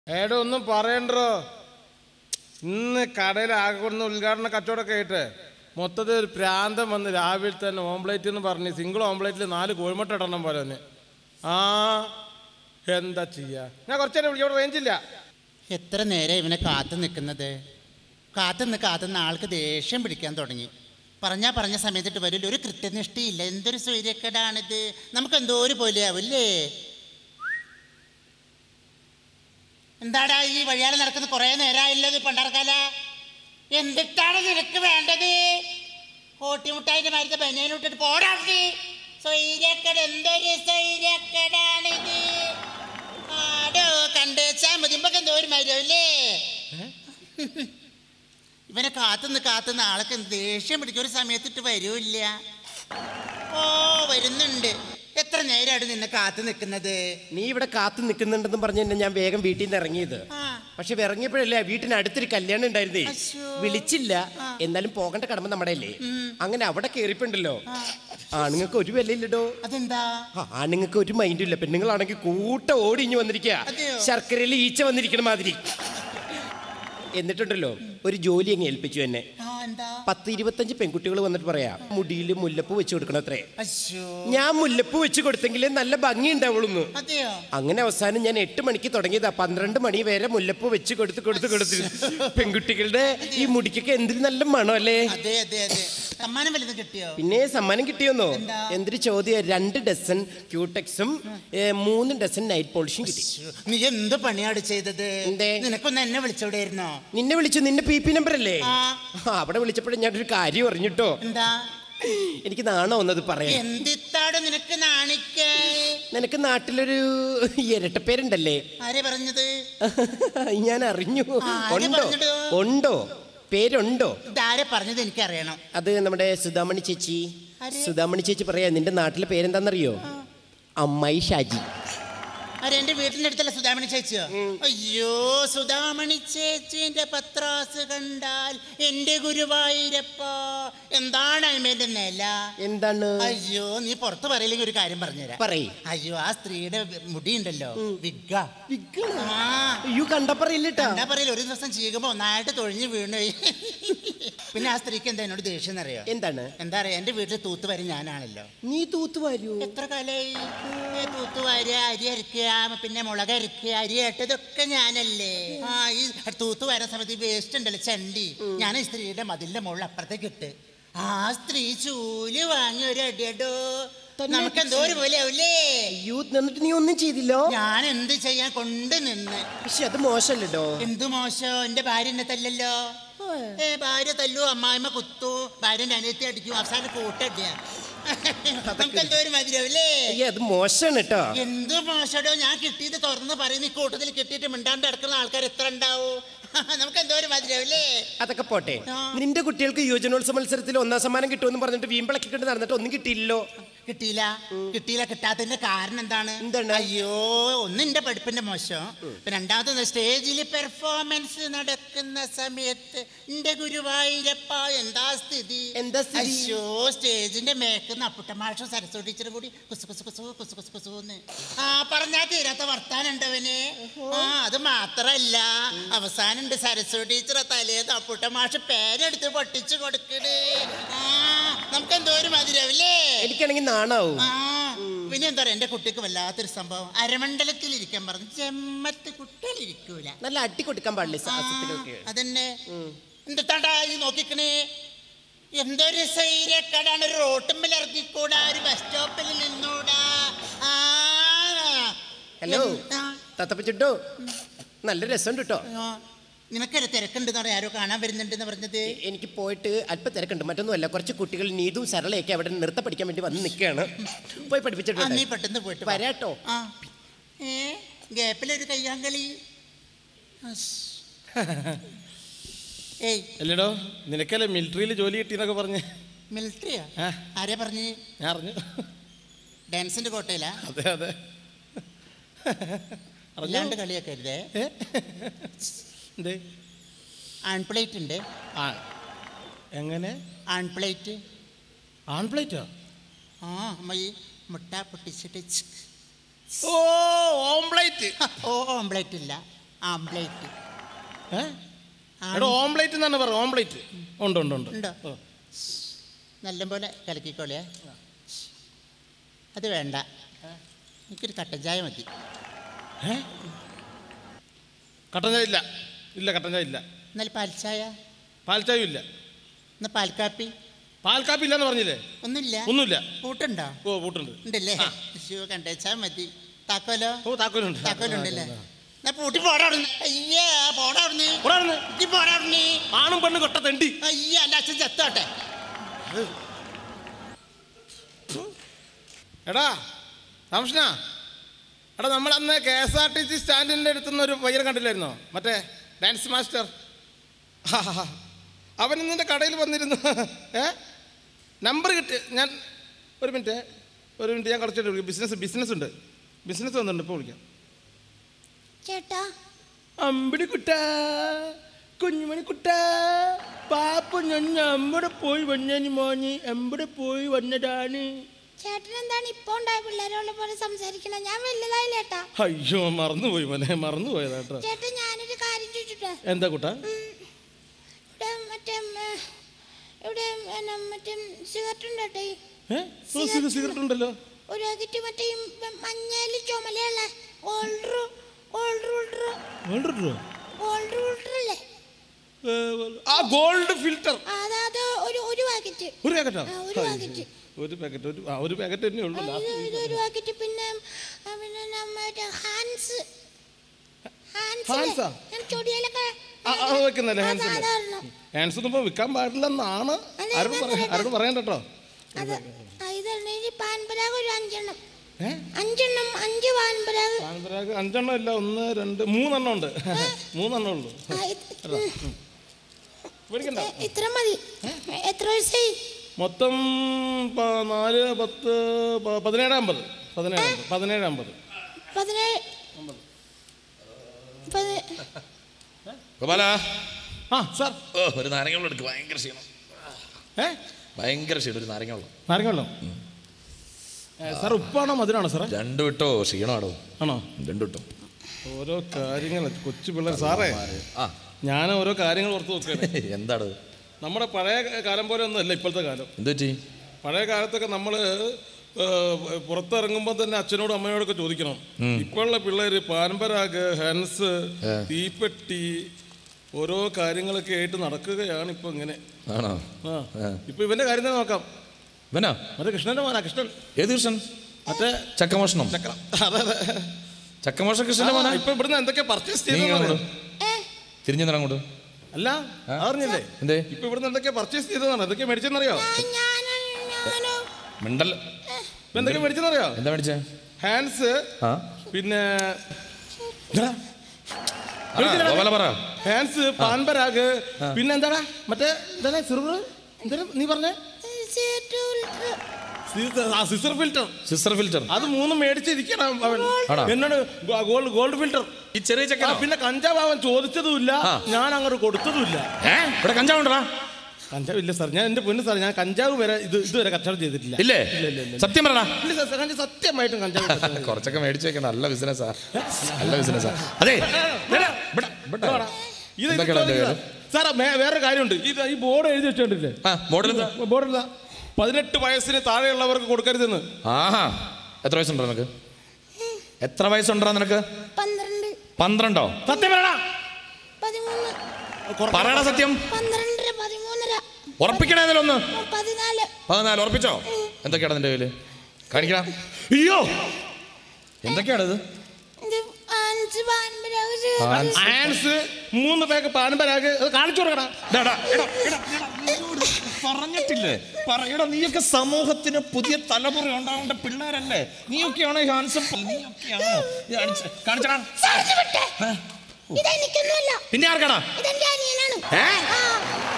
ഏടോ ഒന്നും പറയണ്ടോ ഇന്ന് കടയിൽ ആകെ കൊടുന്ന ഉദ്ഘാടന കച്ചവടമൊക്കെ ആയിട്ട് മൊത്തത്തിൽ ഒരു പ്രാന്തം വന്ന് രാവിലെ തന്നെ ഓംപ്ലേറ്റ് എന്ന് പറഞ്ഞ് സിംഗിൾ ഓംപ്ലേറ്റിൽ നാല് കോഴിമുട്ട ഇടണം പോലെ തന്നെ ആ എന്താ ചെയ്യാ ഞാൻ കുറച്ചേരം വിളിക്കോടെ റേഞ്ചില്ല എത്ര നേരം ഇവനെ കാത്തു നിൽക്കുന്നത് കാത്തുനിന്ന് കാത്തുനിന്ന് ആൾക്ക് ദേഷ്യം പിടിക്കാൻ തുടങ്ങി പറഞ്ഞാ പറഞ്ഞ സമയത്തിട്ട് വരില്ല ഒരു കൃത്യനിഷ്ഠയില്ല എന്തൊരു സൂര്യക്കേടാണിത് നമുക്ക് എന്തോ ഒരു പോലെയാവില്ലേ എന്താടാ ഈ വഴിയാലെ നടക്കുന്ന കുറേ നേരമായില്ലോ ഇത് പണ്ടാർക്കാല എന്തിട്ടാണ് നിനക്ക് വേണ്ടത് കോട്ടിമുട്ടായിന്റെ മരുന്ന് ബനിയനിട്ടിട്ട് പോടാക്കി സ്വൈര്യക്കേട് എന്തൊരു സ്വൈര്യക്കേടാണിത് ആടോ കണ്ടേച്ചാ മതിമ്പൊക്കെ എന്തോ ഒരു മരുമല്ലേ ഇവനെ കാത്തുനിന്ന് കാത്തുനിന്ന് ആൾക്ക് ദേഷ്യം പിടിക്കും ഒരു സമയത്തിട്ട് വരൂല്ല ഓ വരുന്നുണ്ട് എത്ര നേരമായിട്ട് നിന്നെ കാത്തു നിൽക്കുന്നത് നീ ഇവിടെ കാത്തു നിൽക്കുന്നുണ്ടെന്ന് പറഞ്ഞ് തന്നെ ഞാൻ വേഗം വീട്ടിൽ നിന്ന് ഇറങ്ങിയത് ആ പക്ഷെ ഇറങ്ങിയപ്പോഴല്ലേ വീട്ടിനടുത്തൊരു കല്യാണം ഉണ്ടായിരുന്നേ അശ്ശോ. വിളിച്ചില്ല എന്നാലും പോകേണ്ട കടമ നമ്മുടെ അല്ലേ അങ്ങനെ അവിടെ കേറിപ്പുണ്ടല്ലോ ആണുങ്ങൾക്ക് ഒരു വിലയില്ലടോ അതെന്താ ആ, ആണുങ്ങൾക്ക് ഒരു മൈൻഡും ഇല്ല പെണ്ണുങ്ങളാണെങ്കിൽ കൂട്ട ഓടിഞ്ഞു വന്നിരിക്കുക അതെയോ? ശർക്കരയിൽ ഈച്ച വന്നിരിക്കണ മാതിരി എന്നിട്ടുണ്ടല്ലോ ഒരു ജോലി അങ്ങ് ഏൽപ്പിച്ചു എന്നെ ആ എന്താ പത്ത് ഇരുപത്തഞ്ച് പെൺകുട്ടികൾ വന്നിട്ട് പറയാ മുടിയിൽ മുല്ലപ്പൂ വെച്ച് കൊടുക്കണത്രേ അശ്ശോ ഞാൻ മുല്ലപ്പൂ വെച്ച് കൊടുത്തെങ്കിലേ നല്ല ഭംഗി ഉണ്ടാവുള്ളൂ അതെയോ അങ്ങനെ അവസാനം ഞാൻ എട്ട് മണിക്ക് തുടങ്ങിയതാ പന്ത്രണ്ട് മണി വരെ മുല്ലപ്പൂ വെച്ച് കൊടുത്ത് കൊടുത്ത് കൊടുത്ത് പെൺകുട്ടികളുടെ ഈ മുടിക്കൊക്കെ എന്തൊരു നല്ല മണം അല്ലേ അതെ അതെ അതെ സമ്മാനം വലുത് കിട്ടിയോ പിന്നെ സമ്മാനം കിട്ടിയോന്നോ എന്താ? എന്തൊരു ചോദ്യം രണ്ട് ഡസൻ ക്യൂടെക്സും ഏ, മൂന്ന് ഡസൻ നൈറ്റ് പോളിഷും കിട്ടി ശ്ശോ, നീ എന്ത് പണിയാണ് ചെയ്തത് എന്തേ? നിനക്കൊന്ന് എന്നെ വിളിച്ചോടായിരുന്നോ നിന്നെ വിളിച്ചു നിന്റെ പി പി നമ്പർ അല്ലേ ആ. ആ, അവിടെ വിളിച്ചപ്പോഴും ഞാനൊരു കാര്യം അറിഞ്ഞിട്ടോ എന്താ എനിക്ക് നാണോ വന്നത് പറയാൻ എന്തിത്താട് നിനക്ക് നാണിക്കാൻ നിനക്ക് നാട്ടിലൊരു ഇരട്ടപ്പേരുണ്ടല്ലേ ആരെ പറഞ്ഞത് ഞാൻ അറിഞ്ഞു ആര് ഉണ്ടോ പറഞ്ഞിട്ട്? ഉണ്ടോ പേരുണ്ടോ ഇതാരെ പറഞ്ഞത് എനിക്കറിയണം അത് നമ്മുടെ സുധാമണി ചേച്ചി ആര്? സുധാമണി ചേച്ചി പറയാ നിന്റെ നാട്ടിലെ പേരെന്താന്നറിയോ അമ്മായി ഷാജി ആരെ എന്റെ വീട്ടിന്റെ അടുത്തല്ല സുധാമണി ചേച്ചിയോ അയ്യോ സുധാമണി ചേച്ചിന്റെ പത്രാസ് കണ്ടാൽ എന്റെ ഗുരുവായൂരപ്പ എന്താണ് അമ്മേന്റെ നില എന്താണ് അയ്യോ നീ പുറത്ത് പറയില്ലെങ്കിൽ ഒരു കാര്യം പറഞ്ഞുതരാം പറയ് അയ്യോ ആ സ്ത്രീയുടെ മുടിയുണ്ടല്ലോ വിഗ്ഗ ആ അയ്യോ കണ്ടപ്പറയില്ലട്ടാ എന്താ പറയില്ല ഒരു ദിവസം ചെയ്യുമ്പോ ഒന്നായിട്ട് തൊഴിഞ്ഞു വീണു പോയി. പിന്നെ ആ സ്ത്രീക്ക് എന്താ എന്നോട് ദേഷ്യം എന്നറിയോ എന്താണ് എന്താ പറയാ എന്റെ വീട്ടിൽ തൂത്തുവരി ഞാനാണല്ലോ നീ തൂത്തുവാരൂ എത്ര കാലായി ഏ, തൂത്തുവാരുക അരി അരക്കുക പിന്നെ മുളക് അരക്കുക അരി ഇട്ടതൊക്കെ ഞാനല്ലേ ആ ഈ തൂത്ത് വരുന്ന സമയത്ത് ഈ വേസ്റ്റ് ഉണ്ടല്ലോ ചണ്ടി ഞാൻ ഈ സ്ത്രീയുടെ മതിലിന്റെ മുകളിൽ അപ്പുറത്തേക്ക് ഇട്ട് ആ സ്ത്രീ ചൂല് വാങ്ങി ഒരു അടിയടോ നമുക്ക് എന്തോ ഒരു പോലെ ആവില്ലേ അയ്യോ എന്നിട്ട് നീ ഒന്നും ചെയ്തില്ലോ ഞാൻ എന്ത് ചെയ്യാൻ കൊണ്ട് നിന്ന് പക്ഷെ അത് മോശമല്ലട്ടോ എന്തു മോശം എന്റെ ഭാര്യ എന്നെ തല്ലല്ലോ ഏ ഭാര്യ തല്ലു അമ്മായിമ്മ കുത്തു ഭാര്യന്റെ അനിയത്തി അടിക്കും അവസാനം കൂട്ടടിയ നമുക്ക് എന്തോ ഒരു മതിരാവില്ലേ അയ്യോ അത് മോശമാണ് കേട്ടോ എന്ത് മോശടോ ഞാൻ കിട്ടിയത് തുറന്ന് പറയുന്ന ഈ കൂട്ടത്തിൽ കിട്ടിയിട്ട് മിണ്ടാണ്ട് കിടക്കുന്ന ആൾക്കാർ എത്ര ഉണ്ടാവും നമുക്ക് എന്തോ ഒരു മതിരാവില്ലേ അതൊക്കെ പോട്ടെ ആ. നിന്റെ കുട്ടികൾക്ക് യുവജനോത്സവ മത്സരത്തിൽ ഒന്നാം സമ്മാനം കിട്ടുമെന്ന് പറഞ്ഞിട്ട് വീമ്പിളക്കി കൊണ്ട് നടന്നിട്ട് ഒന്നും കിട്ടിയില്ലല്ലോ കിട്ടിയില്ല കിട്ടിയില്ല കിട്ടാത്തതിന്റെ കാരണം എന്താണ് എന്താണ്? അയ്യോ ഒന്ന് എന്റെ പഠിപ്പിന്റെ മോശം പിന്നെ രണ്ടാമത് സ്റ്റേജിൽ പെർഫോമൻസ് നടക്കുന്ന സമയത്ത് എന്റെ ഗുരുവായൂരപ്പ എന്താ സ്ഥിതി എന്താ സ്ഥിതി? അയ്യോ സ്റ്റേജിന്റെ മേക്കുന്ന അപ്പുട്ടമാഷും സരസ്വതി ടീച്ചറും കൂടി കുസു കുസു കുസു കുസു കുസു കുസുന്ന് ആ പറഞ്ഞാ തീരാത്ത വർത്താനം ഉണ്ടവന് ആ അത് മാത്രല്ല അവസാനം ഉണ്ട് സരസ്വതി ടീച്ചർ തലേന്ന് അപ്പുട്ടമാഷ് പേരെടുത്ത് പൊട്ടിച്ചു കൊടുക്കണേ ആ നമുക്ക് എന്തോ ഒരു മധുരവില്ലേ എനിക്കാണെങ്കിൽ നാണാവും ആ പിന്നെ എന്താ പറയാ എന്റെ കുട്ടിക്ക് വല്ലാത്തൊരു സംഭവം അരമണ്ഡലത്തിൽ ഇരിക്കാൻ പറഞ്ഞു ചെമ്മത്ത് കുട്ടികൾ ഇരിക്കൂല നല്ല അട്ടി കൊടുക്കാൻ പാടില്ല ആ, സാഹസത്തിലൊക്കെ അതന്നെ എന്തിട്ടാണ്ടാ ഈ നോക്കിക്കണേ എന്തൊരു സൈര്യക്കടാണ് ഒരു റോട്ടുമ്പിൽ ഇറങ്ങിക്കൂടാ ഒരു ബസ് സ്റ്റോപ്പിൽ നിന്നൂടാ ആ ഹലോ എന്താ? തത്തപ്പച്ചുട്ടോ നല്ല രസമുണ്ട് കേട്ടോ ആ, നിനക്കൊരു തിരക്കുണ്ടെന്ന് പറയാം ആരോ കാണാൻ വരുന്നുണ്ടെന്ന് പറഞ്ഞത് എനിക്ക് പോയിട്ട് അല്പം തിരക്കുണ്ട് മറ്റൊന്നുമല്ല കുറച്ച് കുട്ടികൾ നീതും സരളയൊക്കെ അവിടെ നൃത്തം പഠിക്കാൻ വേണ്ടി വന്ന് നിൽക്കുകയാണ് പോയി ആ, പഠിപ്പിച്ചിട്ടുണ്ട് നീ പെട്ടെന്ന് പോയിട്ട് വാ. വരാട്ടോ ആ ഏ ഗ്യാപ്പിലൊരു കയ്യാങ്കളി അസ്. ഏയ് അല്ലടോ നിനക്കല്ലേ മിലിറ്ററിയിൽ ജോലി കിട്ടിയെന്നൊക്കെ പറഞ്ഞ് മിലിറ്ററിയാ ആ. ആരെ പറഞ്ഞ് ഞാൻ അറിഞ്ഞു ഡാൻസിന്റെ കോട്ടയിലാ അതെ അതെ അറിഞ്ഞു അല്ലാണ്ട് കളിയൊക്കെ അരുതേ ഏ? എന്തേ ആൺപ്ലേറ്റ് ഉണ്ട് ആ എങ്ങനെ ആൺപ്ലേറ്റ് ആൺപ്ലേറ്റോ ആ അമ്മ ഈ മുട്ട പൊട്ടിച്ചിട്ട് ഛ്. ഓ ഓംപ്ലേറ്റ് ഓ ഓംപ്ലേറ്റ് ഇല്ല ആംപ്ലേറ്റ് ഏ എടാ ഓംപ്ലേറ്റ് എന്നാണ് പറ ഓംപ്ലേറ്റ് ഉണ്ട് ഉണ്ട് ഉണ്ട് ഉണ്ടോ? ഓ. നല്ലപോലെ കലക്കിക്കോളിയേ അത് വേണ്ട എനിക്കൊരു കട്ടൻ ചായ മതി ഏ കട്ടൻ ചായ ഇല്ല ഇല്ല കട്ടൻ ചായ ഇല്ല എന്നാൽ പാൽച്ചായ പാൽ ചായയും ഇല്ല എന്നാ പാൽക്കാപ്പി പാൽ കാപ്പി ഇല്ലെന്ന് പറഞ്ഞില്ലേ ഒന്നുമില്ല ഒന്നുമില്ല കൂട്ടുണ്ടോ ഓ കൂട്ടുണ്ട് ഉണ്ടല്ലേ ശിവ കണ്ടേച്ചാ മതി താക്കോലോ ഓ താക്കോലുണ്ട് താക്കോലുണ്ടല്ലേ എന്നാ പൂട്ടി പോടാ അവിടുന്ന് അയ്യേ പോടാ അവിടുന്ന് ഇവിടെ വന്ന്. ഇജ്ജ് പോടാ അവിടുന്ന് ആണും പെണ്ണ് കൊട്ട തെണ്ടി അയ്യ അല്ല അച്ഛൻ ചത്തോട്ടെ എടാ രാമകൃഷ്ണ എടാ നമ്മൾ അന്ന് K S R T C സ്റ്റാൻഡിൻ്റെ അടുത്തുനിന്ന് ഒരു പയ്യനെ കണ്ടില്ലായിരുന്നോ മറ്റേ ഡാൻസ് മാസ്റ്റർ അവൻ നിന്റെ കടയിൽ വന്നിരുന്നു ഏ നമ്പർ കിട്ടി ഞാൻ ഒരു മിനിറ്റ് ഒരു മിനിറ്റ് ഞാൻ കുറച്ചിട്ട് വിളിക്കാം ബിസിനസ് ബിസിനസ് ഉണ്ട് ബിസിനസ് വന്നിട്ടുണ്ട് ഇപ്പോൾ വിളിക്കാം ചേട്ടാ അമ്പിടി കുട്ട കുഞ്ഞുമണി കുട്ട പാപ്പ ഞാൻ അമ്പടെ പോയി വന്നനി മോനി എമ്പടെ പോയി വന്നതാണ് ചേട്ടൻ എന്താണ് ഇപ്പൊ ഉണ്ടായ പിള്ളേരോട് പോലെ സംസാരിക്കണം ഞാൻ വലുതായില്ല ചേട്ടാ അയ്യോ മറന്നുപോയി മോനെ മറന്നുപോയതാട്ടോ ചേട്ടാ ഞാനൊരു കാര്യം ചോദിച്ചിട്ട് എന്താ കുട്ട ഇവിടെ മറ്റേ ഉം, ഏ, ഇവിടെ പിന്നെ മറ്റേ സിഗരറ്റ് ഉണ്ട് ചേട്ടാ ഈ ഏ ഓ, സിഗ- സിഗരറ്റ് ഉണ്ടല്ലോ ഒരു പാക്കറ്റ് മറ്റേ ഈ മഞ്ഞയിൽ ചുമലയുള്ള ഓൾഡർ ഓൾഡർ ഓൾഡർ വേണ്ടോ ഓൾഡർ ഓൾഡർ അല്ലേ ആ ഗോൾഡ് ഫിൽറ്റർ അത് അത് ഒരു ഒരു പാക്കറ്റ് ഒരു പാക്കറ്റോ ആ, ഒരു പാക്കറ്റ്. ഒരു പാക്കറ്റ് ഒരു ആ ഒരു പാക്കറ്റ് തന്നെ ഉള്ളൂ ഇത് ഇത് ഒരു പാക്കറ്റ് പിന്നെ ആ, പിന്നെ നമ്മുടെ ഹാൻസ് ഹാൻസ് ഹാൻസാ? ഞാൻ ചൊടിയിലൊക്കെ ആ, ആ, വെക്കുന്നല്ലേ ആ, ഹാൻസ് സാധാരണ ഹാൻസ് ഒന്നും ഇപ്പോൾ വിൽക്കാൻ പാടില്ലെന്നാണ് അല്ല, ആരോടും ഞാൻ പറയാം പറയട്ടെ. ആരോടും പറയാൻ കേട്ടോ അത് ആ, ഇതാണ് ഈ പാൻപരാഗ് ഒരു അഞ്ചെണ്ണം ഏ അഞ്ചെണ്ണം അഞ്ച് പാൻപരാഗ് പാൻപരാഗ് അഞ്ചെണ്ണം ഇല്ല ഒന്ന് രണ്ട് മൂന്നെണ്ണം ഉണ്ട് മൂന്നെണ്ണം ഉള്ളൂ ആ, ഇത് ഉം. മേടിക്കണ്ട എ- ഇത്ര മതി എത്ര വയസ്സായി മൊത്തം പ- നാല് പത്ത് പ- പതിനേഴ് അമ്പത് പതിനേഴ് അമ്പത് പതിനേഴ് അമ്പത് പതിനേഴ് പതി ഗോപാല ആ സാർ ഓ ഒരു നാരങ്ങ വെള്ളം എടുക്ക് ഭയങ്കര ക്ഷീണം ഏ ഭയങ്കര ക്ഷീണം ഒരു നാരങ്ങ വെള്ളം നാരങ്ങ വെള്ളം ഏ, സാർ ഉപ്പാണോ മധുരാണോ സാറേ രണ്ടു വിട്ടോ ക്ഷീണമാടോ ആണോ രണ്ടു വിട്ടോ ഓരോ കാര്യങ്ങൾ കൊച്ചു പിള്ളേർ സാറേ ആ ഞാൻ ഓരോ കാര്യങ്ങൾ ഓർത്ത് നോക്കുകയാണ് എന്താണ് നമ്മുടെ പഴയ കാലം പോലെ ഒന്നും അല്ല ഇപ്പോഴത്തെ കാലം എന്തു പറ്റി പഴയ കാലത്തൊക്കെ നമ്മൾ പുറത്തിറങ്ങുമ്പോൾ തന്നെ അച്ഛനോടും അമ്മയോടൊക്കെ ചോദിക്കണം ഇപ്പോഴുള്ള പിള്ളേർ പാൻപരാഗ് ഹൻസ് തീപ്പെട്ടി ഓരോ കാര്യങ്ങളൊക്കെ ആയിട്ട് നടക്കുകയാണ് ഇപ്പൊ ഇങ്ങനെ ആണോ ആ ആ. ഇപ്പൊ ഇവന്റെ കാര്യം തന്നെ നോക്കാം ഇവനാ മറ്റേ കൃഷ്ണന്റെ മോനാ കൃഷ്ണൻ ഏത് കൃഷ്ണൻ മറ്റേ ചക്കമോഷണം ചക്ര അതെ അതെ ചക്കമോഷണ കൃഷ്ണന്റെ മോനാ ഇപ്പൊ ഇവിടുന്ന് എന്തൊക്കെ പർച്ചേസ് നീ ഇങ്ങ് ചെയ്തു അങ്ങോട്ട് തിരിഞ്ഞു തരാം അങ്ങോട്ട് അല്ല അറിഞ്ഞില്ലേ എന്തേ ഇപ്പൊ ഇവിടുന്ന് എന്തൊക്കെ പർച്ചേസ് ചെയ്തതാണ് എന്തൊക്കെ മേടിച്ചെന്നറിയോ ഞാനോ ഞാനോ മിണ്ടൽ ഇപ്പൊ എന്തൊക്കെ മേടിച്ചെന്നറിയോ എന്താ മേടിച്ചേ ഹാൻഡ്സ് ആ പിന്നെ ആ, ഗോപാല പറ ഹാൻഡ്സ് പാൻപരാഗ് പിന്നെ എന്താടാ മറ്റേ എന്താണ് സിറുർ എന്താണ് നീ പറഞ്ഞേ സിസർ ഫിൽറ്റർ സിസ്റ്റർ ഫിൽറ്റർ അത് മൂന്നും മേടിച്ചിരിക്കണം അവൻ ആണോ? എന്നോട് ഗോൾഡ് ഗോൾഡ് ഫിൽറ്റർ ഈ ചെറിയ ആ, ചക്കനോ പിന്നെ കഞ്ചാവ് അവൻ ചോദിച്ചതുമില്ല ആ. ഞാൻ അങ്ങോട്ട് കൊടുത്തതുമില്ല ഏ ഇവിടെ കഞ്ചാവുണ്ടടാ കഞ്ചാവ് ഇല്ല സാർ ഞാൻ എന്റെ പൊന്നു സാർ ഞാൻ കഞ്ചാവ് വരെ ഇത് ഇതുവരെ കച്ചവടം ചെയ്തിട്ടില്ല ഇല്ലേ ഇല്ല, ഇല്ല, ഇല്ല. സത്യം പറടാ ഇല്ല സാർ കഞ്ചാവ് സത്യമായിട്ടും കഞ്ചാവ് കൊടുത്തിട്ടില്ല. കുറച്ചൊക്കെ മേടിച്ചു വെക്കണം നല്ല ബിസിനസ്സാ നല്ല ബിസിനസ്സാ അതെ ഇവിടെ, ഇവിടെ, ഇവിടെ. ഇതാടാ. ഇത് ഇത് എന്തൊക്കെയാണ് അതിന്റെ ചോദിക്കുക. സാർ മേ- വേറെ കാര്യമുണ്ട് ഇത് ഈ ബോർഡ് എഴുതി വെച്ചിട്ടില്ലേ ആ മോഡൽ എന്താ ബോർഡ് പതിനെട്ട് വയസ്സിന് താഴെയുള്ളവർക്ക് കൊടുക്കരുതെന്ന് ആഹാ എത്ര വയസ്സുണ്ടോ നിനക്ക് എത്ര വയസ്സുണ്ടോ നിനക്ക് പന്ത്രണ്ട് പന്ത്രണ്ടോ സത്യം പറയടാ പതിമൂന്ന് പറയടാ സത്യം പന്ത്രണ്ടര പതിമൂന്നര ഉറപ്പിക്കണേ ഇതിലൊന്ന് പതിനാല് പതിനാല് ഉറപ്പിച്ചോ എന്തൊക്കെയാണ് നിന്റെ കയ്യില് കാണിക്കണം അയ്യോ എന്തൊക്കെയാണ് ഇത് ഇത് അഞ്ച് പാൻപരാഗ് ഹാൻസ്. ആൻസ് മൂന്ന് പേക്ക് പാൻപരാഗ് അത് കാണിച്ചു കൊടുക്കടാ എടാ, എടാ, എടാ, എടാ, എടാ, നിന്നോട് പറഞ്ഞിട്ടില്ലേ പറയടാ നീയൊക്കെ സമൂഹത്തിന് പുതിയ തലമുറ ഉണ്ടാവേണ്ട പിള്ളേരല്ലേ നീയൊക്കെയാണോ ഈ ഹാൻസം നീയൊക്കെയാണോ ഇത് കാണിച്ച- കാണിച്ചടാ സാറിന് വിട്ടേ ഇതെനിക്കൊന്നുമല്ല പിന്നെ ആർക്കാടാ ഇതെന്റെ അനിയനാണ് ഏ? ആ